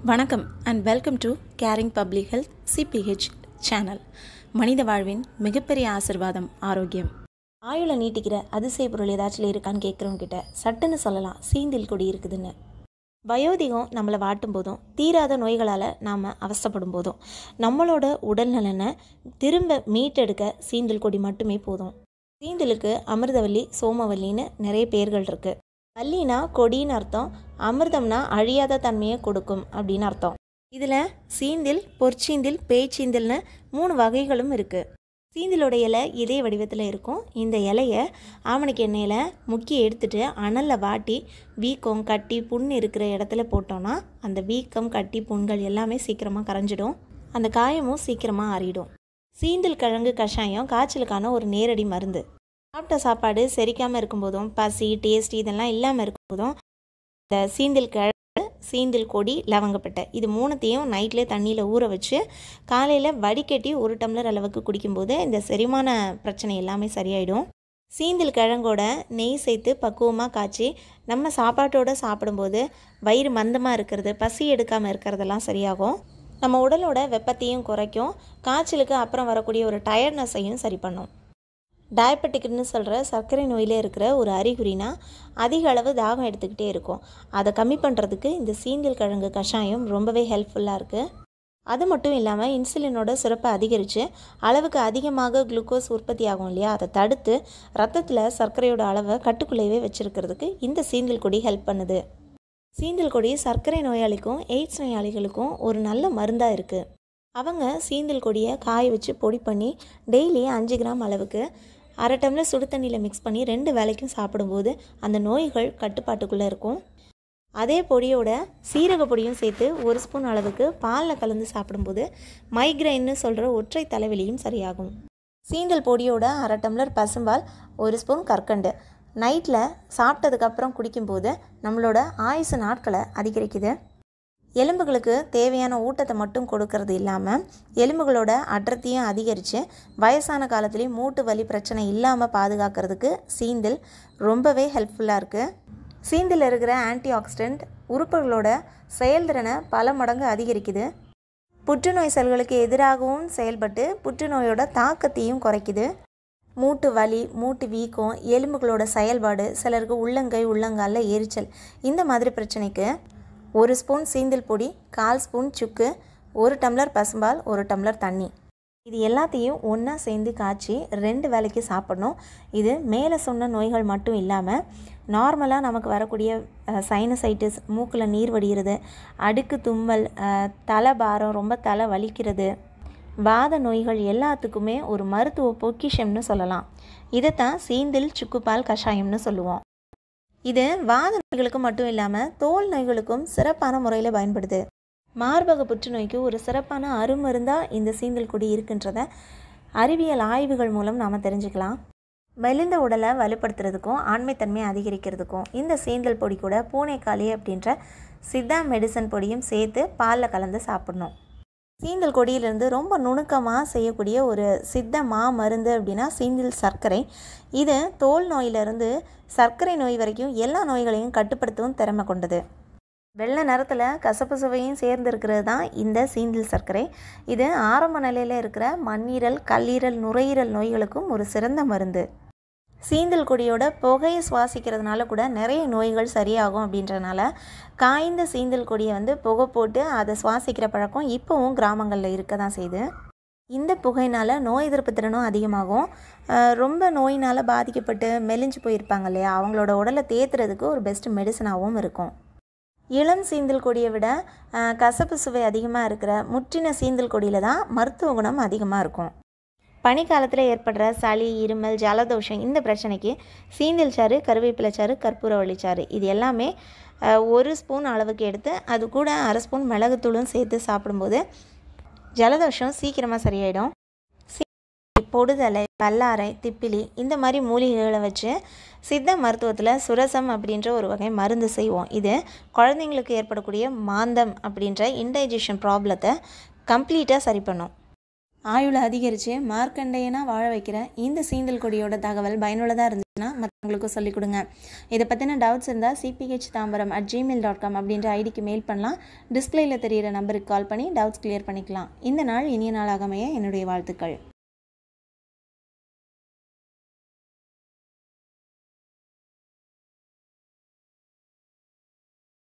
வணக்கம் and welcome to caring public health CPH channel மனித வாழ்வின் மிகப்பெரிய ஆசிர்வாதம் ஆரோக்கியம் ஆயுளை நீட்டிக்கிற அதிசய பொருள் ஏதாச்சும் இருக்கான்னு கேட்குறவங்க கிட்ட சட்டுன்னு சொல்லலாம் சீந்தில் கொடி இருக்குதுன்னு வயோதிகம் நம்மளை வாட்டும் போதும் தீராத நோய்களால் நாம் அவஸ்தைப்படும் போதும் நம்மளோட உடல்நலனை திரும்ப மீட்டெடுக்க சீந்தில் கொடி மட்டுமே போதும் சீந்திலுக்கு அமிர்தவல்லி சோமவல்லின்னு நிறைய பேர்கள் இருக்குது வள்ளினா கொடின்னு அர்த்தம் அமிர்தம்னா அழியாத தன்மையை கொடுக்கும் அப்படின்னு அர்த்தம் இதில் சீந்தில் பொற்சீந்தில் பேச்சீந்தில்னு மூணு வகைகளும் இருக்குது சீந்திலோட இலை இதே வடிவத்தில் இருக்கும் இந்த இலையை ஆமணிக்கு எண்ணெயில் முக்கி எடுத்துட்டு அனலில் வாட்டி வீக்கம் கட்டி புண் இருக்கிற இடத்துல போட்டோன்னா அந்த வீக்கம் கட்டி புண்கள் எல்லாமே சீக்கிரமாக கரைஞ்சிடும் அந்த காயமும் சீக்கிரமாக ஆறிடும் சீந்தில் கிழங்கு கஷாயம் காய்ச்சலுக்கான ஒரு நேரடி மருந்து சாப்பிட்ட சாப்பாடு செரிக்காமல் இருக்கும்போதும் பசி டேஸ்ட் இதெல்லாம் இல்லாமல் இருக்கும்போதும் இந்த சீந்தில் கிழங்கு சீந்தில் கொடி லவங்கப்பட்டை இது மூணுத்தையும் நைட்லேயே தண்ணியில் ஊற வச்சு காலையில் வடிகட்டி ஒரு டம்ளர் அளவுக்கு குடிக்கும்போது இந்த செரிமான பிரச்சனை எல்லாமே சரியாயிடும் சீந்தில் கிழங்கோட நெய் சேர்த்து பக்குவமாக காய்ச்சி நம்ம சாப்பாட்டோடு சாப்பிடும்போது வயிறு மந்தமாக இருக்கிறது பசி எடுக்காமல் இருக்கிறதெல்லாம் சரியாகும் நம்ம உடலோட வெப்பத்தையும் குறைக்கும் காய்ச்சலுக்கு அப்புறம் வரக்கூடிய ஒரு டயர்ட்னஸையும் சரி பண்ணும் டயபெட்டிக்னு சொல்கிற சர்க்கரை நோயில் இருக்கிற ஒரு அறிகுறினா அதிக அளவு தாகம் எடுத்துக்கிட்டே இருக்கும் அதை கம்மி பண்ணுறதுக்கு இந்த சீந்தில் கிழங்கு கஷாயம் ரொம்பவே ஹெல்ப்ஃபுல்லாக இருக்குது அது மட்டும் இல்லாமல் இன்சுலினோட சுரப்பை அதிகரித்து அளவுக்கு அதிகமாக குளுக்கோஸ் உற்பத்தி ஆகும் இல்லையா அதை தடுத்து ரத்தத்தில் சர்க்கரையோட அளவை கட்டுக்குள்ளேயே வச்சுருக்கிறதுக்கு இந்த சீந்தில் கொடி ஹெல்ப் பண்ணுது சீந்தில் கொடி சர்க்கரை நோயாளிக்கும் எய்ட்ஸ் நோயாளிகளுக்கும் ஒரு நல்ல மருந்தாக இருக்குது அவங்க சீந்தில் கொடியை காய வச்சு பொடி பண்ணி டெய்லி அஞ்சு கிராம் அளவுக்கு அரை டம்ளர் சுடு தண்ணியில் மிக்ஸ் பண்ணி ரெண்டு வேளைக்கும் சாப்பிடும்போது அந்த நோய்கள் கட்டுப்பாட்டுக்குள்ளே இருக்கும் அதே பொடியோட சீரக பொடியும் சேர்த்து ஒரு ஸ்பூன் அளவுக்கு பாலில் கலந்து சாப்பிடும்போது மைக்ரைன்னு சொல்கிற ஒற்றை தலைவலியும் சரியாகும் சீந்தல் பொடியோட அரை டம்ளர் பசும்பால் ஒரு ஸ்பூன் கற்கண்டு நைட்டில் சாப்பிட்டதுக்கப்புறம் குடிக்கும்போது நம்மளோட ஆயுசு நாட்களை அதிகரிக்குது எலும்புகளுக்கு தேவையான ஊட்டத்தை மட்டும் கொடுக்கறது இல்லாமல் எலும்புகளோட அடர்த்தியும் அதிகரித்து வயசான காலத்துலேயும் மூட்டு வலி பிரச்சனை இல்லாமல் பாதுகாக்கிறதுக்கு சீந்தில் ரொம்பவே ஹெல்ப்ஃபுல்லாக இருக்குது சீந்தில் இருக்கிற ஆன்டி ஆக்சிடெண்ட் உறுப்புகளோட செயல்திறனை பல மடங்கு அதிகரிக்குது புற்றுநோய் செல்களுக்கு எதிராகவும் செயல்பட்டு புற்றுநோயோட தாக்கத்தையும் குறைக்குது மூட்டு வலி மூட்டு வீக்கம் எலும்புகளோட செயல்பாடு சிலருக்கு உள்ளங்கை உள்ளங்காலில் எரிச்சல் இந்த மாதிரி பிரச்சனைக்கு ஒரு ஸ்பூன் சீந்தில் பொடி கால் ஸ்பூன் சுக்கு ஒரு டம்ளர் பசும்பால் ஒரு டம்ளர் தண்ணி இது எல்லாத்தையும் ஒன்றா சேர்ந்து காய்ச்சி ரெண்டு வேளைக்கு சாப்பிடணும் இது மேலே சொன்ன நோய்கள் மட்டும் இல்லாமல் நார்மலாக நமக்கு வரக்கூடிய சைனசைட்டிஸ் மூக்கில் நீர் வடிகிறது அடுக்கு தும்மல் தலை பாரம் ரொம்ப தலை வலிக்கிறது வாத நோய்கள் எல்லாத்துக்குமே ஒரு மருத்துவ பொக்கிஷம்னு சொல்லலாம் இதைத்தான் சீந்தில் சுக்குப்பால் கஷாயம்னு சொல்லுவோம் இது வாத நோய்களுக்கு மட்டும் இல்லாமல் தோல் நோய்களுக்கும் சிறப்பான முறையில் பயன்படுது மார்பக புற்றுநோய்க்கு ஒரு சிறப்பான அருமருந்தாக இந்த சீந்தல் கொடி இருக்குன்றத அறிவியல் ஆய்வுகள் மூலம் நாம் தெரிஞ்சுக்கலாம் மெலிந்த உடலை வலுப்படுத்துறதுக்கும் ஆண்மைத்தன்மையை அதிகரிக்கிறதுக்கும் இந்த சீந்தல் பொடி கூட பூனைக்காளி அப்படின்ற சித்தா மெடிசன் பொடியும் சேர்த்து பாலில் கலந்து சாப்பிடணும் சீந்தல் கொடியிலிருந்து ரொம்ப நுணுக்கமாக செய்யக்கூடிய ஒரு சித்த மா மருந்து அப்படின்னா சீந்தில் சர்க்கரை இது தோல் நோயிலிருந்து சர்க்கரை நோய் வரைக்கும் எல்லா நோய்களையும் கட்டுப்படுத்தவும் திறமை கொண்டது வெள்ளை நிறத்தில் கசப்பு சுவையும் சேர்ந்து இருக்கிறது தான் இந்த சீந்தில் சர்க்கரை இது ஆரம்ப நிலையில் இருக்கிற மண்ணீரல் கல்லீரல் நுரையீரல் நோய்களுக்கும் ஒரு சிறந்த மருந்து சீந்தல் கொடியோட புகையை சுவாசிக்கிறதுனால கூட நிறைய நோய்கள் சரியாகும் அப்படின்றனால காய்ந்த சீந்தல் கொடியை வந்து புகை போட்டு அதை சுவாசிக்கிற பழக்கம் இப்போவும் கிராமங்களில் இருக்க தான் செய்யுது இந்த புகையினால் நோய் எதிர்ப்பு திறனும் அதிகமாகும் ரொம்ப நோயினால் பாதிக்கப்பட்டு மெலிஞ்சு போயிருப்பாங்க இல்லையா அவங்களோட உடலை தேத்துறதுக்கு ஒரு பெஸ்ட் மெடிசனாகவும் இருக்கும் இளம் சீந்தல் கொடியை விட கசப்பு சுவை அதிகமாக இருக்கிற முற்றின சீந்தல் கொடியில் தான் மருத்துவ குணம் அதிகமாக இருக்கும் பனிக்காலத்தில் ஏற்படுற சளி இருமல் ஜலதோஷம் இந்த பிரச்சனைக்கு சீந்தில் சாறு கருவேப்பிலை சாறு கற்பூரவள்ளி சாறு இது எல்லாமே ஒரு ஸ்பூன் அளவுக்கு எடுத்து அது கூட அரை ஸ்பூன் மிளகுத்தூளும் சேர்த்து சாப்பிடும்போது ஜலதோஷம் சீக்கிரமாக சரியாயிடும் பொடுதலை பல்லாரை திப்பிலி இந்த மாதிரி மூலிகைகளை வச்சு சித்த மருத்துவத்தில் சுரசம் அப்படின்ற ஒரு வகை மருந்து செய்வோம் இது குழந்தைங்களுக்கு ஏற்படக்கூடிய மாந்தம் அப்படின்ற இன்டைஜஷன் ப்ராப்ளத்தை கம்ப்ளீட்டாக சரி பண்ணும் ஆயுளை அதிகரித்து மார்க்கண்டையனாக வாழ வைக்கிற இந்த சீந்தல் கொடியோட தகவல் பயனுள்ளதாக இருந்து மற்றவங்களுக்கும் சொல்லிக் கொடுங்க இதை பற்றின டவுட்ஸ் இருந்தால் CPH Tambaram at gmail dot com அப்படின்ற ஐடிக்கு மெயில் பண்ணலாம் டிஸ்பிளேயில் தெரியிற நம்பருக்கு கால் பண்ணி டவுட்ஸ் கிளியர் பண்ணிக்கலாம் இந்த நாள் இனிய நாளாக அமைய என்னுடைய வாழ்த்துக்கள்